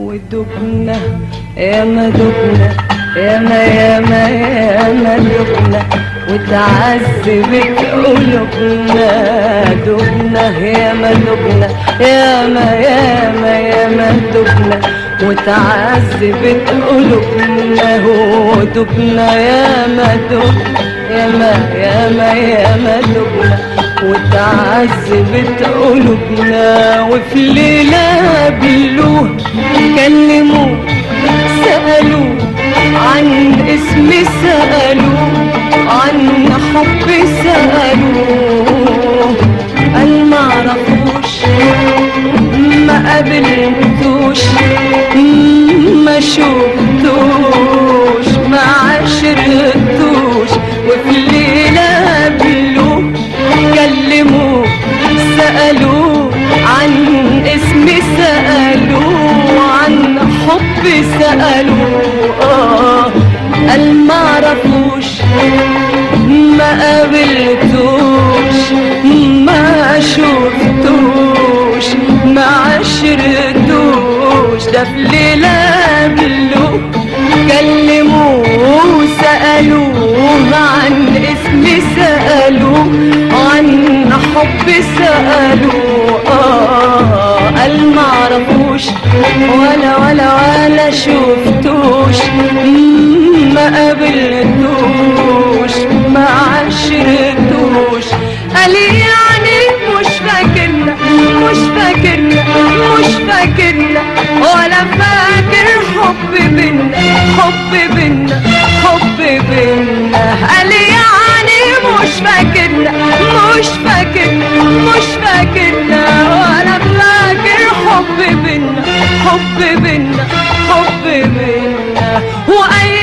ودبنا يا ما دبنا يا ما يا ما يا ما دبنا وتعذبت قلوبنا دبنا يا ما دبنا يا ما يا ما يا ما دبنا وتعذبت قلوبنا ودبنا يا ما دبنا يا ما يا ما يا ما دبنا وتعذبت قلوبنا وفي ليلة قابلوه كلموه سألوه عن اسم سألوه عن حب سألوه قال معرفوش ما قابلتوش ما شفتوش ما عشرتوش وفي ليلة قابلوه كلموه سألوه عن اسم سألوه عن حب سألوه آه قال معرفوش ما قابلتوش ما شفتوش ما عشرتوش ده في ليلة قابلوه كلموه سألوه عن اسم سألوه عن حب سألوه آه قال معرفوش ولا ولا ولا شفتوش ما قابلتوش ما عشرتوش قال يعني مش فاكرنا مش فاكرنا مش فاكرنا ولا فاكر حب بينا حب بينا حب بينا قال يعني مش فاكرنا مش فاكرنا مش فاكرنا ولا فاكر حب بينا حب بينا حب بينا وأي